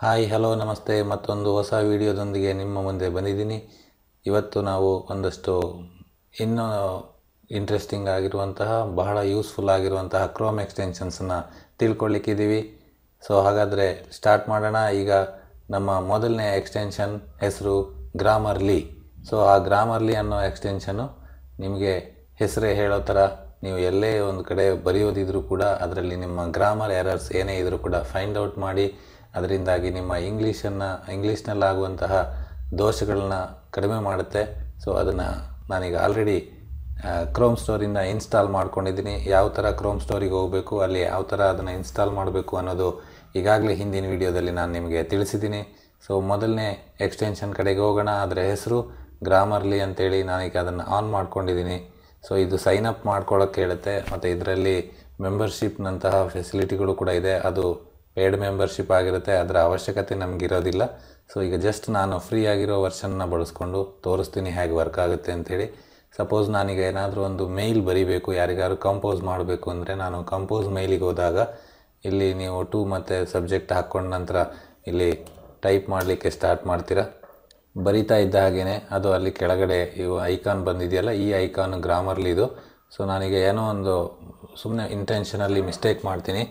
hi hello ನಮಸ್ತೆ ಮತ್ತೊಂದು ಹೊಸ ವಿಡಿಯೋದೊಂದಿಗೆ ನಿಮ್ಮ ಮುಂದೆ ಬಂದಿದ್ದೀನಿ ಇವತ್ತು ನಾವು ಒಂದಷ್ಟು ಇನ್ನೂ ಇಂಟ್ರೆಸ್ಟಿಂಗ್ ಆಗಿರುವಂತಹ ಬಹಳ ಯೂಸ್ಫುಲ್ ಆಗಿರುವಂತಹ ಕ್ರೋಮ್ ಎಕ್ಸ್ಟೆನ್ಷನ್ಸನ್ನು ತಿಳ್ಕೊಳ್ಳಿಕ್ಕಿದ್ದೀವಿ ಸೊ ಹಾಗಾದರೆ ಸ್ಟಾರ್ಟ್ ಮಾಡೋಣ ಈಗ ನಮ್ಮ ಮೊದಲನೇ ಎಕ್ಸ್ಟೆನ್ಷನ್ ಹೆಸರು ಗ್ರಾಮರ್ಲಿ ಸೊ ಆ ಗ್ರಾಮರ್ಲಿ ಅನ್ನೋ ಎಕ್ಸ್ಟೆನ್ಷನ್ನು ನಿಮಗೆ ಹೆಸರೇ ಹೇಳೋ ಥರ ನೀವು ಎಲ್ಲೇ ಒಂದು ಕಡೆ ಬರೆಯೋದಿದ್ರೂ ಕೂಡ ಅದರಲ್ಲಿ ನಿಮ್ಮ ಗ್ರಾಮರ್ ಎರರ್ಸ್ ಏನೇ ಇದ್ರೂ ಕೂಡ ಫೈಂಡ್ ಔಟ್ ಮಾಡಿ ಅದರಿಂದಾಗಿ ನಿಮ್ಮ ಇಂಗ್ಲೀಷನ್ನು ಇಂಗ್ಲೀಷ್ನಲ್ಲಾಗುವಂತಹ ದೋಷಗಳನ್ನ ಕಡಿಮೆ ಮಾಡುತ್ತೆ ಸೊ ಅದನ್ನು ನಾನೀಗ ಆಲ್ರೆಡಿ ಕ್ರೋಮ್ ಸ್ಟೋರಿಂದ ಇನ್ಸ್ಟಾಲ್ ಮಾಡ್ಕೊಂಡಿದ್ದೀನಿ ಯಾವ ಥರ ಕ್ರೋಮ್ ಸ್ಟೋರಿಗೆ ಹೋಗಬೇಕು ಅಲ್ಲಿ ಯಾವ ಥರ ಅದನ್ನು ಇನ್ಸ್ಟಾಲ್ ಮಾಡಬೇಕು ಅನ್ನೋದು ಈಗಾಗಲೇ ಹಿಂದಿನ ವಿಡಿಯೋದಲ್ಲಿ ನಾನು ನಿಮಗೆ ತಿಳಿಸಿದ್ದೀನಿ ಸೊ ಮೊದಲನೇ ಎಕ್ಸ್ಟೆನ್ಷನ್ ಕಡೆಗೆ ಹೋಗೋಣ ಅದರ ಹೆಸರು ಗ್ರಾಮರ್ಲಿ ಅಂತೇಳಿ ನಾನೀಗ ಅದನ್ನು ಆನ್ ಮಾಡ್ಕೊಂಡಿದ್ದೀನಿ ಸೊ ಇದು ಸೈನ್ ಅಪ್ ಮಾಡ್ಕೊಳ್ಳೋಕ್ಕೆ ಹೇಳುತ್ತೆ ಮತ್ತು ಇದರಲ್ಲಿ ಮೆಂಬರ್ಶಿಪ್ನಂತಹ ಫೆಸಿಲಿಟಿಗಳು ಕೂಡ ಇದೆ ಅದು ಪೇಯ್ಡ್ ಮೆಂಬರ್ಶಿಪ್ ಆಗಿರುತ್ತೆ ಅದರ ಅವಶ್ಯಕತೆ ನಮಗಿರೋದಿಲ್ಲ ಸೊ ಈಗ ಜಸ್ಟ್ ನಾನು ಫ್ರೀ ಆಗಿರೋ ವರ್ಷನ್ನ ಬಳಸ್ಕೊಂಡು ತೋರಿಸ್ತೀನಿ ಹೇಗೆ ವರ್ಕ್ ಆಗುತ್ತೆ ಅಂತೇಳಿ ಸಪೋಸ್ ನಾನೀಗ ಏನಾದರೂ ಒಂದು ಮೇಲ್ ಬರಿಬೇಕು ಯಾರಿಗಾದ್ರು ಕಂಪೋಸ್ ಮಾಡಬೇಕು ಅಂದರೆ ನಾನು ಕಂಪೋಸ್ ಮೇಲಿಗೆ ಹೋದಾಗ ಇಲ್ಲಿ ನೀವು ಟು ಮತ್ತು ಸಬ್ಜೆಕ್ಟ್ ಹಾಕ್ಕೊಂಡ ನಂತರ ಇಲ್ಲಿ ಟೈಪ್ ಮಾಡಲಿಕ್ಕೆ ಸ್ಟಾರ್ಟ್ ಮಾಡ್ತೀರಾ ಬರಿತಾ ಇದ್ದ ಹಾಗೇ ಅದು ಅಲ್ಲಿ ಕೆಳಗಡೆ ಇವು ಐಕಾನ್ ಬಂದಿದೆಯಲ್ಲ ಈ ಐಕಾನ್ ಗ್ರಾಮರ್ಲಿ ಇದು ಸೊ ನಾನೀಗ ಏನೋ ಒಂದು ಸುಮ್ಮನೆ ಇಂಟೆನ್ಷನಲ್ಲಿ ಮಿಸ್ಟೇಕ್ ಮಾಡ್ತೀನಿ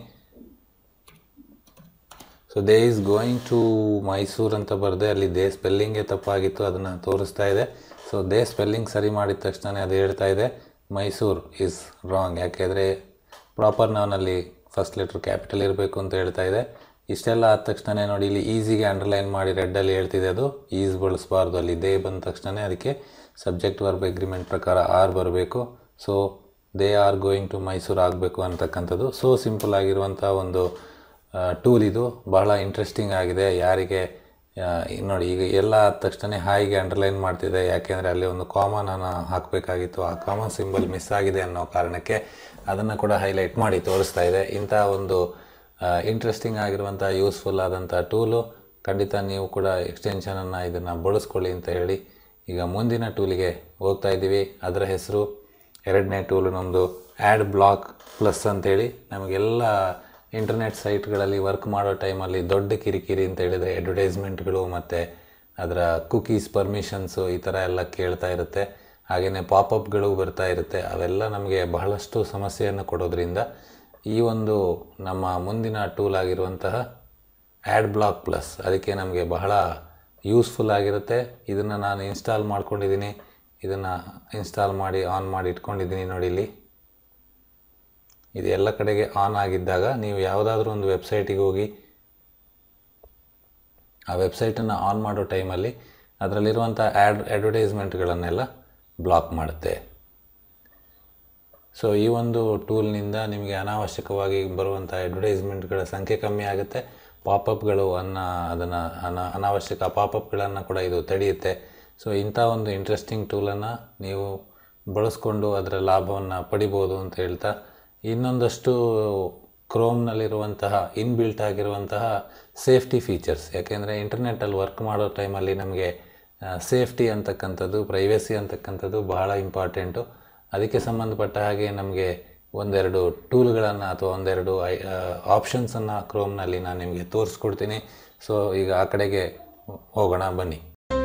so they is going to Mysuru ಅಂತ ಬರೆದೆ ಅಲ್ಲಿ ದೇ ಸ್ಪೆಲ್ಲಿಂಗೇ ತಪ್ಪಾಗಿತ್ತು ಅದನ್ನು ತೋರಿಸ್ತಾ ಇದೆ ಸೊ ದೇ ಸ್ಪೆಲ್ಲಿಂಗ್ ಸರಿ ಮಾಡಿದ ತಕ್ಷಣ ಅದು ಹೇಳ್ತಾ ಇದೆ ಮೈಸೂರು ಈಸ್ ರಾಂಗ್ ಯಾಕೆಂದರೆ ಪ್ರಾಪರ್ ನಾವನಲ್ಲಿ ಫಸ್ಟ್ ಲೆಟ್ರ್ ಕ್ಯಾಪಿಟಲ್ ಇರಬೇಕು ಅಂತ ಹೇಳ್ತಾ ಇದೆ ಇಷ್ಟೆಲ್ಲ ಆದ ತಕ್ಷಣ ನೋಡಿ ಇಲ್ಲಿ ಈಸಿಗೆ ಅಂಡರ್ಲೈನ್ ಮಾಡಿ ರೆಡ್ಡಲ್ಲಿ ಹೇಳ್ತಿದೆ ಅದು ಈಸ್ ಬಳಸಬಾರ್ದು ಅಲ್ಲಿ ದೇ ಬಂದ ತಕ್ಷಣ ಅದಕ್ಕೆ ಸಬ್ಜೆಕ್ಟ್ ವರ್ಬ್ ಅಗ್ರಿಮೆಂಟ್ ಪ್ರಕಾರ ಆರ್ ಬರಬೇಕು so they are going to Mysuru ಆಗಬೇಕು ಅಂತಕ್ಕಂಥದ್ದು ಸೊ ಸಿಂಪಲ್ ಆಗಿರುವಂಥ ಒಂದು ಟೂಲ್ ಇದು ಬಹಳ ಇಂಟ್ರೆಸ್ಟಿಂಗ್ ಆಗಿದೆ ಯಾರಿಗೆ ಆ, ನೋಡಿ ಈಗ ಎಲ್ಲ ಆದ ತಕ್ಷಣ ಹಾಯಿಗೆ ಅಂಡರ್ಲೈನ್ ಮಾಡ್ತಿದೆ ಯಾಕೆಂದರೆ ಅಲ್ಲಿ ಒಂದು ಕಾಮನ್ ಅನ್ನು ಹಾಕಬೇಕಾಗಿತ್ತು ಆ ಕಾಮನ್ ಸಿಂಬಲ್ ಮಿಸ್ ಆಗಿದೆ ಅನ್ನೋ ಕಾರಣಕ್ಕೆ ಅದನ್ನು ಕೂಡ ಹೈಲೈಟ್ ಮಾಡಿ ತೋರಿಸ್ತಾ ಇದೆ ಇಂಥ ಒಂದು ಇಂಟ್ರೆಸ್ಟಿಂಗ್ ಆಗಿರುವಂಥ ಯೂಸ್ಫುಲ್ ಆದಂಥ ಟೂಲು ಖಂಡಿತ ನೀವು ಕೂಡ ಎಕ್ಸ್ಟೆನ್ಷನನ್ನು ಇದನ್ನು ಬಳಸ್ಕೊಳ್ಳಿ ಅಂತ ಹೇಳಿ ಈಗ ಮುಂದಿನ ಟೂಲಿಗೆ ಹೋಗ್ತಾ ಇದ್ದೀವಿ ಅದರ ಹೆಸರು ಎರಡನೇ ಟೂಲು ನಮ್ಮದು ಆ್ಯಡ್ ಬ್ಲಾಕ್ ಪ್ಲಸ್ ಅಂತೇಳಿ ನಮಗೆಲ್ಲ ಇಂಟರ್ನೆಟ್ ಸೈಟ್ಗಳಲ್ಲಿ ವರ್ಕ್ ಮಾಡೋ ಟೈಮಲ್ಲಿ ದೊಡ್ಡ ಕಿರಿಕಿರಿ ಅಂತ ಹೇಳಿದರೆ ಅಡ್ವರ್ಟೈಸ್ಮೆಂಟ್ಗಳು ಮತ್ತು ಅದರ ಕುಕೀಸ್ ಪರ್ಮಿಷನ್ಸು ಈ ಥರ ಎಲ್ಲ ಕೇಳ್ತಾ ಇರುತ್ತೆ ಹಾಗೆಯೇ ಪಾಪಪ್ಗಳು ಬರ್ತಾ ಇರುತ್ತೆ ಅವೆಲ್ಲ ನಮಗೆ ಬಹಳಷ್ಟು ಸಮಸ್ಯೆಯನ್ನು ಕೊಡೋದ್ರಿಂದ ಈ ಒಂದು ನಮ್ಮ ಮುಂದಿನ ಟೂಲ್ ಆಗಿರುವಂತಹ ಆ್ಯಡ್ ಬ್ಲಾಕ್ ಪ್ಲಸ್ ಅದಕ್ಕೆ ನಮಗೆ ಬಹಳ ಯೂಸ್ಫುಲ್ ಆಗಿರುತ್ತೆ ಇದನ್ನು ನಾನು ಇನ್ಸ್ಟಾಲ್ ಮಾಡ್ಕೊಂಡಿದ್ದೀನಿ ಇದನ್ನು ಇನ್ಸ್ಟಾಲ್ ಮಾಡಿ ಆನ್ ಮಾಡಿ ಇಟ್ಕೊಂಡಿದ್ದೀನಿ ನೋಡಿ ಇಲ್ಲಿ ಇದು ಎಲ್ಲ ಕಡೆಗೆ ಆನ್ ಆಗಿದ್ದಾಗ ನೀವು ಯಾವುದಾದ್ರೂ ಒಂದು ವೆಬ್ಸೈಟಿಗೆ ಹೋಗಿ ಆ ವೆಬ್ಸೈಟನ್ನು ಆನ್ ಮಾಡೋ ಟೈಮಲ್ಲಿ ಅದರಲ್ಲಿರುವಂಥ ಆ್ಯಡ್ ಅಡ್ವರ್ಟೈಸ್ಮೆಂಟ್ಗಳನ್ನೆಲ್ಲ ಬ್ಲಾಕ್ ಮಾಡುತ್ತೆ ಸೊ ಈ ಒಂದು ಟೂಲ್ನಿಂದ ನಿಮಗೆ ಅನಾವಶ್ಯಕವಾಗಿ ಬರುವಂಥ ಅಡ್ವರ್ಟೈಸ್ಮೆಂಟ್ಗಳ ಸಂಖ್ಯೆ ಕಮ್ಮಿ ಆಗುತ್ತೆ ಪಾಪಪ್ಗಳು ಅನ್ನ ಅದನ್ನು ಅನ ಅನಾವಶ್ಯಕ ಪಾಪಪ್ಗಳನ್ನು ಕೂಡ ಇದು ತಡೆಯುತ್ತೆ ಸೊ ಇಂಥ ಒಂದು ಇಂಟ್ರೆಸ್ಟಿಂಗ್ ಟೂಲನ್ನು ನೀವು ಬಳಸ್ಕೊಂಡು ಅದರ ಲಾಭವನ್ನು ಪಡಿಬೋದು ಅಂತ ಹೇಳ್ತಾ ಇನ್ನೊಂದಷ್ಟು ಕ್ರೋಮ್ನಲ್ಲಿರುವಂತಹ ಇನ್ಬಿಲ್ಟ್ ಆಗಿರುವಂತಹ ಸೇಫ್ಟಿ ಫೀಚರ್ಸ್ ಯಾಕೆಂದರೆ ಇಂಟರ್ನೆಟ್ಟಲ್ಲಿ ವರ್ಕ್ ಮಾಡೋ ಟೈಮಲ್ಲಿ ನಮಗೆ ಸೇಫ್ಟಿ ಅಂತಕ್ಕಂಥದ್ದು ಪ್ರೈವೇಸಿ ಅಂತಕ್ಕಂಥದ್ದು ಬಹಳ ಇಂಪಾರ್ಟೆಂಟು ಅದಕ್ಕೆ ಸಂಬಂಧಪಟ್ಟ ಹಾಗೆ ನಮಗೆ ಒಂದೆರಡು ಟೂಲ್ಗಳನ್ನು ಅಥವಾ ಒಂದೆರಡು ಐ ಆಪ್ಷನ್ಸನ್ನು ಕ್ರೋಮ್ನಲ್ಲಿ ನಾನು ನಿಮಗೆ ತೋರಿಸ್ಕೊಡ್ತೀನಿ ಸೊ ಈಗ ಆ ಕಡೆಗೆ ಹೋಗೋಣ ಬನ್ನಿ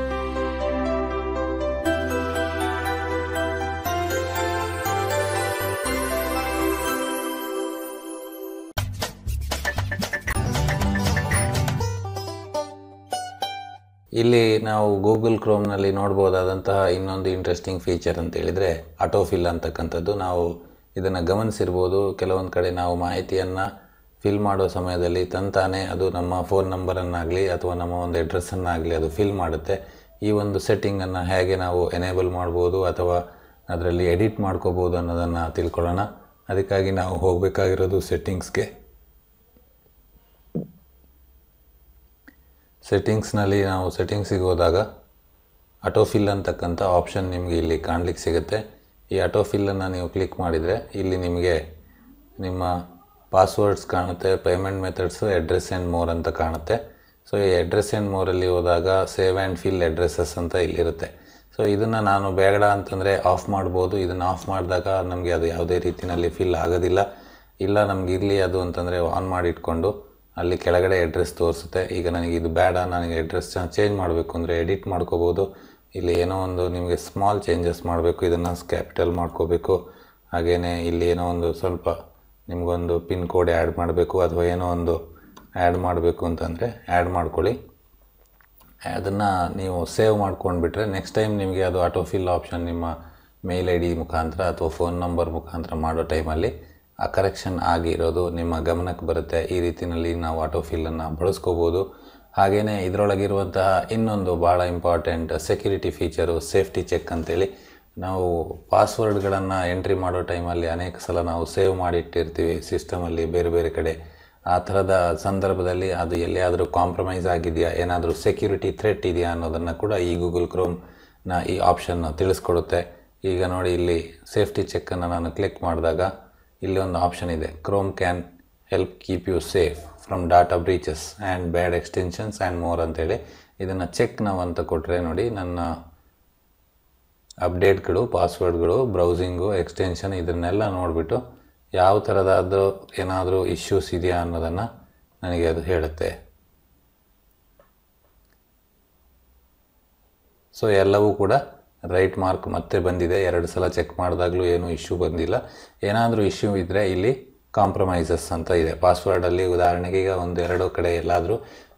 ಇಲ್ಲಿ ನಾವು ಗೂಗಲ್ ಕ್ರೋಮ್ನಲ್ಲಿ ನೋಡ್ಬೋದಾದಂತಹ ಇನ್ನೊಂದು ಇಂಟ್ರೆಸ್ಟಿಂಗ್ ಫೀಚರ್ ಅಂತ ಹೇಳಿದರೆ ಆಟೋಫಿಲ್ ಅಂತಕ್ಕಂಥದ್ದು ನಾವು ಇದನ್ನು ಗಮನಿಸಿರ್ಬೋದು ಕೆಲವೊಂದು ಕಡೆ ನಾವು ಮಾಹಿತಿಯನ್ನು ಫಿಲ್ ಮಾಡೋ ಸಮಯದಲ್ಲಿ ತಂತಾನೆ ಅದು ನಮ್ಮ ಫೋನ್ ನಂಬರನ್ನಾಗಲಿ ಅಥವಾ ನಮ್ಮ ಒಂದು ಅಡ್ರೆಸ್ಸನ್ನಾಗಲಿ ಅದು ಫಿಲ್ ಮಾಡುತ್ತೆ ಈ ಒಂದು ಸೆಟ್ಟಿಂಗನ್ನು ಹೇಗೆ ನಾವು ಎನೇಬಲ್ ಮಾಡ್ಬೋದು ಅಥವಾ ಅದರಲ್ಲಿ ಎಡಿಟ್ ಮಾಡ್ಕೋಬೋದು ಅನ್ನೋದನ್ನು ತಿಳ್ಕೊಳ್ಳೋಣ ಅದಕ್ಕಾಗಿ ನಾವು ಹೋಗಬೇಕಾಗಿರೋದು ಸೆಟ್ಟಿಂಗ್ಸ್ಗೆ ಸೆಟ್ಟಿಂಗ್ಸ್ನಲ್ಲಿ ನಾವು ಸೆಟ್ಟಿಂಗ್ಸಿಗೆ ಹೋದಾಗ ಆಟೋಫಿಲ್ ಅಂತಕ್ಕಂಥ ಆಪ್ಷನ್ ನಿಮಗೆ ಇಲ್ಲಿ ಕಾಣಲಿಕ್ಕೆ ಸಿಗುತ್ತೆ ಈ ಆಟೋಫಿಲ್ಲನ್ನು ನೀವು ಕ್ಲಿಕ್ ಮಾಡಿದರೆ ಇಲ್ಲಿ ನಿಮಗೆ ನಿಮ್ಮ ಪಾಸ್ವರ್ಡ್ಸ್ ಕಾಣುತ್ತೆ payment methods address and more ಅಂತ ಕಾಣುತ್ತೆ ಸೊ ಈ ಅಡ್ರೆಸ್ ಆ್ಯಂಡ್ ಮೋರಲ್ಲಿ ಹೋದಾಗ ಸೇವ್ ಆ್ಯಂಡ್ ಫಿಲ್ ಅಡ್ರೆಸ್ಸಸ್ ಅಂತ ಇಲ್ಲಿರುತ್ತೆ ಸೊ ಇದನ್ನು ನಾನು ಬೇಡ ಅಂತಂದರೆ ಆಫ್ ಮಾಡ್ಬೋದು ಇದನ್ನು ಆಫ್ ಮಾಡಿದಾಗ ನಮಗೆ ಅದು ಯಾವುದೇ ರೀತಿಯಲ್ಲಿ ಫಿಲ್ ಆಗೋದಿಲ್ಲ ಇಲ್ಲ ನಮ್ಗೆ ಇರಲಿ ಅದು ಅಂತಂದರೆ ಆನ್ ಮಾಡಿ ಇಟ್ಕೊಂಡು ಅಲ್ಲಿ ಕೆಳಗಡೆ ಅಡ್ರೆಸ್ ತೋರಿಸುತ್ತೆ ಈಗ ನನಗೆ ಇದು ಬೇಡ ನನಗೆ ಅಡ್ರೆಸ್ ಚೇಂಜ್ ಮಾಡಬೇಕು ಅಂದರೆ ಎಡಿಟ್ ಮಾಡ್ಕೋಬೋದು ಇಲ್ಲಿ ಏನೋ ಒಂದು ನಿಮಗೆ ಸ್ಮಾಲ್ ಚೇಂಜಸ್ ಮಾಡಬೇಕು ಇದನ್ನು ಕ್ಯಾಪಿಟಲ್ ಮಾಡ್ಕೋಬೇಕು ಹಾಗೆಯೇ ಇಲ್ಲಿ ಏನೋ ಒಂದು ಸ್ವಲ್ಪ ನಿಮಗೊಂದು ಪಿನ್ ಕೋಡ್ ಆ್ಯಡ್ ಮಾಡಬೇಕು ಅಥವಾ ಏನೋ ಒಂದು ಆ್ಯಡ್ ಮಾಡಬೇಕು ಅಂತಂದರೆ ಆ್ಯಡ್ ಮಾಡ್ಕೊಳ್ಳಿ ಅದನ್ನು ನೀವು ಸೇವ್ ಮಾಡ್ಕೊಂಡ್ಬಿಟ್ರೆ ನೆಕ್ಸ್ಟ್ ಟೈಮ್ ನಿಮಗೆ ಅದು ಆಟೋಫಿಲ್ ಆಪ್ಷನ್ ನಿಮ್ಮ ಮೇಲ್ ಐ ಡಿ ಮುಖಾಂತರ ಅಥವಾ ಫೋನ್ ನಂಬರ್ ಮುಖಾಂತರ ಮಾಡೋ ಟೈಮಲ್ಲಿ ಆ ಕರೆಕ್ಷನ್ ಆಗಿರೋದು ನಿಮ್ಮ ಗಮನಕ್ಕೆ ಬರುತ್ತೆ ಈ ರೀತಿಯಲ್ಲಿ ನಾವು ಆಟೋಫಿಲ್ಲನ್ನು ಬಳಸ್ಕೋಬೋದು ಹಾಗೆಯೇ ಇದರೊಳಗಿರುವಂತಹ ಇನ್ನೊಂದು ಭಾಳ important security feature safety check ಅಂತೇಳಿ ನಾವು ಪಾಸ್ವರ್ಡ್ಗಳನ್ನು ಎಂಟ್ರಿ ಮಾಡೋ ಟೈಮಲ್ಲಿ ಅನೇಕ ಸಲ ನಾವು ಸೇವ್ ಮಾಡಿಟ್ಟಿರ್ತೀವಿ ಸಿಸ್ಟಮಲ್ಲಿ ಬೇರೆ ಬೇರೆ ಕಡೆ ಆ ಥರದ ಸಂದರ್ಭದಲ್ಲಿ ಅದು ಎಲ್ಲಿಯಾದರೂ ಕಾಂಪ್ರಮೈಸ್ ಆಗಿದೆಯಾ ಏನಾದರೂ ಸೆಕ್ಯೂರಿಟಿ ಥ್ರೆಟ್ ಇದೆಯಾ ಅನ್ನೋದನ್ನು ಕೂಡ ಈ ಗೂಗಲ್ ಕ್ರೋಮ್ನ ಈ ಆಪ್ಷನ್ ತಿಳಿಸ್ಕೊಡುತ್ತೆ ಈಗ ನೋಡಿ ಇಲ್ಲಿ ಸೇಫ್ಟಿ ಚೆಕ್ಕನ್ನು ನಾನು ಕ್ಲಿಕ್ ಮಾಡಿದಾಗ ಇಲ್ಲಿ ಒಂದು ಆಪ್ಷನ್ ಇದೆ Chrome can help keep you safe from data breaches and bad extensions and more ಅಂತೇಳಿ ಇದನ್ನು ಚೆಕ್ ನಾವು ಅಂತ ಕೊಟ್ಟರೆ ನೋಡಿ ನನ್ನ ಅಪ್ಡೇಟ್ಗಳು ಪಾಸ್ವರ್ಡ್ಗಳು ಬ್ರೌಸಿಂಗು ಎಕ್ಸ್ಟೆನ್ಷನ್ ಇದನ್ನೆಲ್ಲ ನೋಡಿಬಿಟ್ಟು ಯಾವ ಥರದಾದರೂ ಏನಾದರೂ ಇಶ್ಯೂಸ್ ಇದೆಯಾ ಅನ್ನೋದನ್ನು ನನಗೆ ಅದು ಹೇಳುತ್ತೆ ಸೊ ಎಲ್ಲವೂ ಕೂಡ ರೈಟ್ ಮಾರ್ಕ್ ಮತ್ತೆ ಬಂದಿದೆ ಎರಡು ಸಲ ಚೆಕ್ ಮಾಡಿದಾಗಲೂ ಏನೂ ಇಶ್ಯೂ ಬಂದಿಲ್ಲ ಏನಾದರೂ ಇಶ್ಯೂ ಇದ್ದರೆ ಇಲ್ಲಿ ಕಾಂಪ್ರಮೈಸಸ್ ಅಂತ ಇದೆ ಪಾಸ್ವರ್ಡಲ್ಲಿ ಉದಾಹರಣೆಗೆ ಈಗ ಒಂದು ಎರಡು ಕಡೆ ಎಲ್ಲಾದರೂ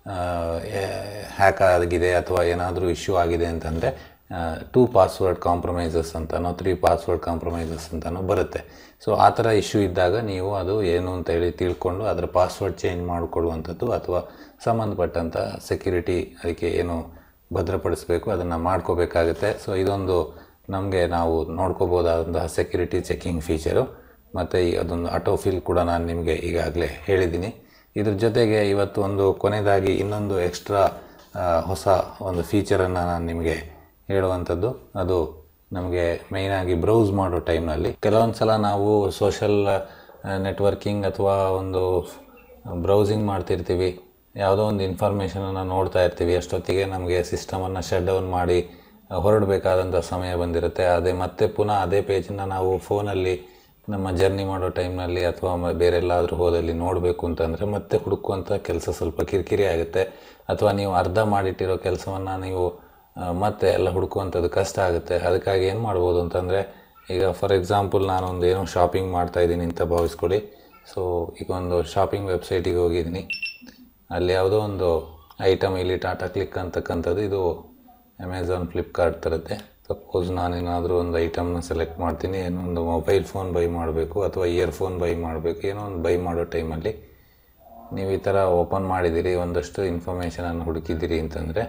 ಹ್ಯಾಕ್ ಆಗಿದೆ ಅಥವಾ ಏನಾದರೂ ಇಶ್ಯೂ ಆಗಿದೆ ಅಂತಂದರೆ ಟೂ ಪಾಸ್ವರ್ಡ್ ಕಾಂಪ್ರಮೈಸಸ್ ಅಂತನೋ ತ್ರೀ ಪಾಸ್ವರ್ಡ್ ಕಾಂಪ್ರಮೈಸಸ್ ಅಂತನೋ ಬರುತ್ತೆ ಸೊ ಆ ಥರ ಇಶ್ಯೂ ಇದ್ದಾಗ ನೀವು ಅದು ಏನು ಅಂತ ಹೇಳಿ ತಿಳ್ಕೊಂಡು ಅದರ ಪಾಸ್ವರ್ಡ್ ಚೇಂಜ್ ಮಾಡಿಕೊಡುವಂಥದ್ದು ಅಥವಾ ಸಂಬಂಧಪಟ್ಟಂಥ ಸೆಕ್ಯೂರಿಟಿ ಅದಕ್ಕೆ ಏನು ಭದ್ರಪಡಿಸಬೇಕು ಅದನ್ನು ಮಾಡ್ಕೋಬೇಕಾಗುತ್ತೆ ಸೊ ಇದೊಂದು ನಮಗೆ ನಾವು ನೋಡ್ಕೋಬೋದಾದಂತಹ ಸೆಕ್ಯೂರಿಟಿ ಚೆಕಿಂಗ್ ಫೀಚರು ಮತ್ತು ಈ ಅದೊಂದು ಆಟೋಫಿಲ್ ಕೂಡ ನಾನು ನಿಮಗೆ ಈಗಾಗಲೇ ಹೇಳಿದ್ದೀನಿ ಇದ್ರ ಜೊತೆಗೆ ಇವತ್ತು ಒಂದು ಕೊನೆಯದಾಗಿ ಇನ್ನೊಂದು ಎಕ್ಸ್ಟ್ರಾ ಹೊಸ ಒಂದು ಫೀಚರನ್ನು ನಾನು ನಿಮಗೆ ಹೇಳುವಂಥದ್ದು ಅದು ನಮಗೆ ಮೇಯ್ನಾಗಿ ಬ್ರೌಸ್ ಮಾಡೋ ಟೈಮ್ನಲ್ಲಿ ಕೆಲವೊಂದು ಸಲ ನಾವು ಸೋಷಲ್ ನೆಟ್ವರ್ಕಿಂಗ್ ಅಥವಾ ಒಂದು ಬ್ರೌಸಿಂಗ್ ಮಾಡ್ತಿರ್ತೀವಿ ಯಾವುದೋ ಒಂದು ಇನ್ಫಾರ್ಮೇಷನನ್ನು ನೋಡ್ತಾ ಇರ್ತೀವಿ ಅಷ್ಟೊತ್ತಿಗೆ ನಮಗೆ ಸಿಸ್ಟಮನ್ನು ಶಟ್ ಡೌನ್ ಮಾಡಿ ಹೊರಡಬೇಕಾದಂಥ ಸಮಯ ಬಂದಿರುತ್ತೆ ಅದೇ ಮತ್ತೆ ಪುನಃ ಅದೇ ಪೇಜನ್ನು ನಾವು ಫೋನಲ್ಲಿ ನಮ್ಮ ಜರ್ನಿ ಮಾಡೋ ಟೈಮ್ನಲ್ಲಿ ಅಥವಾ ಮ- ಬೇರೆಲ್ಲಾದರೂ ಹೋದಲ್ಲಿ ನೋಡಬೇಕು ಅಂತಂದರೆ ಮತ್ತೆ ಹುಡುಕುವಂಥ ಕೆಲಸ ಸ್ವಲ್ಪ ಕಿರಿಕಿರಿ ಆಗುತ್ತೆ ಅಥವಾ ನೀವು ಅರ್ಧ ಮಾಡಿಟ್ಟಿರೋ ಕೆಲಸವನ್ನು ನೀವು ಆ, ಮತ್ತೆ ಎಲ್ಲ ಹುಡುಕುವಂಥದ್ದು ಕಷ್ಟ ಆಗುತ್ತೆ ಅದಕ್ಕಾಗಿ ಏನು ಮಾಡ್ಬೋದು ಅಂತಂದರೆ ಈಗ ಫಾರ್ ಎಕ್ಸಾಂಪಲ್ ನಾನೊಂದು ಏನೋ ಶಾಪಿಂಗ್ ಮಾಡ್ತಾ ಇದ್ದೀನಿ ಅಂತ ಭಾವಿಸ್ಕೊಳ್ಳಿ ಸೊ ಈಗ ಒಂದು ಶಾಪಿಂಗ್ ವೆಬ್ಸೈಟಿಗೆ ಹೋಗಿದ್ದೀನಿ ಅಲ್ಲಿ ಯಾವುದೋ ಒಂದು ಐಟಮ್ ಇಲ್ಲಿ ಟಾಟಾ ಕ್ಲಿಕ್ ಅಂತಕ್ಕಂಥದ್ದು ಇದು ಅಮೆಝಾನ್ ಫ್ಲಿಪ್ಕಾರ್ಟ್ ತರುತ್ತೆ ಸಪೋಸ್ ನಾನೇನಾದರೂ ಒಂದು ಐಟಮ್ನ ಸೆಲೆಕ್ಟ್ ಮಾಡ್ತೀನಿ ಏನೋ ಒಂದು ಮೊಬೈಲ್ ಫೋನ್ ಬೈ ಮಾಡಬೇಕು ಅಥವಾ ಇಯರ್ಫೋನ್ ಬೈ ಮಾಡಬೇಕು ಏನೋ ಒಂದು ಬೈ ಮಾಡೋ ಟೈಮಲ್ಲಿ ನೀವು ಈ ಥರ ಓಪನ್ ಮಾಡಿದ್ದೀರಿ ಒಂದಷ್ಟು ಇನ್ಫಾರ್ಮೇಷನನ್ನು ಹುಡುಕಿದ್ದೀರಿ ಅಂತಂದರೆ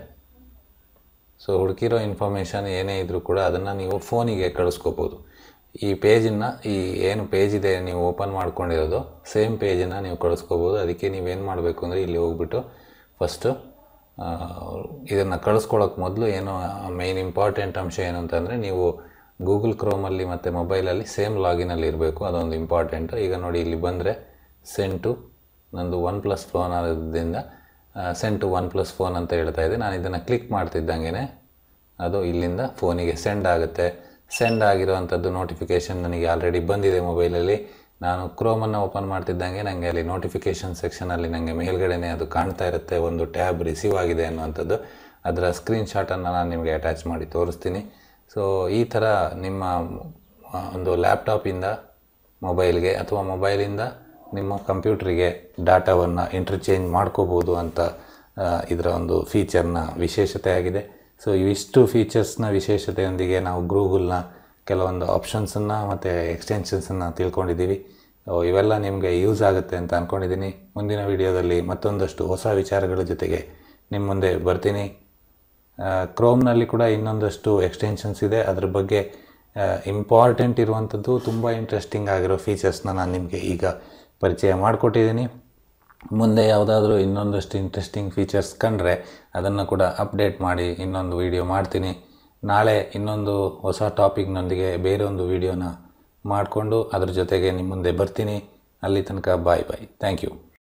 ಸೊ ಹುಡುಕಿರೋ ಇನ್ಫಾರ್ಮೇಷನ್ ಏನೇ ಇದ್ದರೂ ಕೂಡ ಅದನ್ನು ನೀವು ಫೋನಿಗೆ ಕಳಿಸ್ಕೋಬೋದು ಈ ಪೇಜನ್ನು ಈ ಏನು ಪೇಜ್ ಇದೆ ನೀವು ಓಪನ್ ಮಾಡ್ಕೊಂಡಿರೋದು ಸೇಮ್ ಪೇಜನ್ನು ನೀವು ಕಳಿಸ್ಕೋಬೋದು ಅದಕ್ಕೆ ನೀವೇನು ಮಾಡಬೇಕು ಅಂದರೆ ಇಲ್ಲಿ ಹೋಗ್ಬಿಟ್ಟು ಫಸ್ಟು ಇದನ್ನು ಕಳಿಸ್ಕೊಳ್ಳೋಕೆ ಮೊದಲು ಏನು ಮೇಯ್ನ್ ಇಂಪಾರ್ಟೆಂಟ್ ಅಂಶ ಏನು ಅಂತಂದರೆ ನೀವು ಗೂಗಲ್ ಕ್ರೋಮಲ್ಲಿ ಮತ್ತು ಮೊಬೈಲಲ್ಲಿ ಸೇಮ್ ಲಾಗಿನಲ್ಲಿ ಇರಬೇಕು ಅದೊಂದು ಇಂಪಾರ್ಟೆಂಟು ಈಗ ನೋಡಿ ಇಲ್ಲಿ ಬಂದರೆ ಸೆಂಟು ನಂದು ಒನ್ ಪ್ಲಸ್ ಫೋನ್ ಆಗೋದ್ರಿಂದ send to OnePlus phone ಅಂತ ಹೇಳ್ತಾ ಇದೆ ನಾನು ಇದನ್ನು ಕ್ಲಿಕ್ ಮಾಡ್ತಿದ್ದಂಗೆ ಅದು ಇಲ್ಲಿಂದ ಫೋನಿಗೆ ಸೆಂಡ್ ಆಗುತ್ತೆ ಸೆಂಡ್ ಆಗಿರೋವಂಥದ್ದು ನೋಟಿಫಿಕೇಷನ್ ನನಗೆ ಆಲ್ರೆಡಿ ಬಂದಿದೆ ಮೊಬೈಲಲ್ಲಿ ನಾನು ಕ್ರೋಮನ್ನು ಓಪನ್ ಮಾಡ್ತಿದ್ದಂಗೆ ನನಗೆ ಅಲ್ಲಿ ನೋಟಿಫಿಕೇಷನ್ ಸೆಕ್ಷನಲ್ಲಿ ನನಗೆ ಮೇಲ್ಗಡೆನೇ ಅದು ಕಾಣ್ತಾ ಇರುತ್ತೆ ಒಂದು ಟ್ಯಾಬ್ ರಿಸೀವ್ ಆಗಿದೆ ಅನ್ನುವಂಥದ್ದು ಅದರ ಸ್ಕ್ರೀನ್ಶಾಟನ್ನು ನಾನು ನಿಮಗೆ ಅಟ್ಯಾಚ್ ಮಾಡಿ ತೋರಿಸ್ತೀನಿ ಸೊ ಈ ಥರ ನಿಮ್ಮ ಆ, ಒಂದು ಲ್ಯಾಪ್ಟಾಪಿಂದ ಮೊಬೈಲ್ಗೆ ಅಥವಾ ಮೊಬೈಲಿಂದ ನಿಮ್ಮ ಕಂಪ್ಯೂಟ್ರಿಗೆ ಡಾಟಾವನ್ನು ಇಂಟರ್ಚೇಂಜ್ ಮಾಡ್ಕೋಬೋದು ಅಂತ ಆ, ಇದರ ಒಂದು ಫೀಚರ್ನ ವಿಶೇಷತೆ ಆಗಿದೆ ಸೊ ಇವಿಷ್ಟು ಫೀಚರ್ಸ್ನ ವಿಶೇಷತೆಯೊಂದಿಗೆ ನಾವು ಗೂಗಲ್ನ ಕೆಲವೊಂದು ಆಪ್ಷನ್ಸನ್ನು ಮತ್ತು ಎಕ್ಸ್ಟೆನ್ಷನ್ಸನ್ನು ತಿಳ್ಕೊಂಡಿದ್ದೀವಿ ಸೊ ಇವೆಲ್ಲ ನಿಮಗೆ ಯೂಸ್ ಆಗುತ್ತೆ ಅಂತ ಅಂದ್ಕೊಂಡಿದ್ದೀನಿ ಮುಂದಿನ ವಿಡಿಯೋದಲ್ಲಿ ಮತ್ತೊಂದಷ್ಟು ಹೊಸ ವಿಚಾರಗಳ ಜೊತೆಗೆ ನಿಮ್ಮ ಮುಂದೆ ಬರ್ತೀನಿ ಕ್ರೋಮ್ನಲ್ಲಿ ಕೂಡ ಇನ್ನೊಂದಷ್ಟು ಎಕ್ಸ್ಟೆನ್ಷನ್ಸ್ ಇದೆ ಅದ್ರ ಬಗ್ಗೆ ಇಂಪಾರ್ಟೆಂಟ್ ಇರುವಂಥದ್ದು ತುಂಬ ಇಂಟ್ರೆಸ್ಟಿಂಗ್ ಆಗಿರೋ ಫೀಚರ್ಸ್ನ ನಾನು ನಿಮಗೆ ಈಗ ಪರಿಚಯ ಮಾಡಿಕೊಟ್ಟಿದ್ದೀನಿ ಮುಂದೆ ಯಾವುದಾದ್ರೂ ಇನ್ನೊಂದಷ್ಟು ಇಂಟ್ರೆಸ್ಟಿಂಗ್ ಫೀಚರ್ಸ್ ಕಂಡ್ರೆ ಅದನ್ನು ಕೂಡ ಅಪ್ಡೇಟ್ ಮಾಡಿ ಇನ್ನೊಂದು ವಿಡಿಯೋ ಮಾಡ್ತೀನಿ ನಾಳೆ ಇನ್ನೊಂದು ಹೊಸ ಟಾಪಿಕ್ನೊಂದಿಗೆ ಬೇರೆ ಒಂದು ವಿಡಿಯೋನ ಮಾಡಿಕೊಂಡು ಅದ್ರ ಜೊತೆಗೆ ನಿಮ್ಮ ಮುಂದೆ ಬರ್ತೀನಿ ಅಲ್ಲಿ ತನಕ ಬಾಯ್ ಬಾಯ್ ಥ್ಯಾಂಕ್ ಯು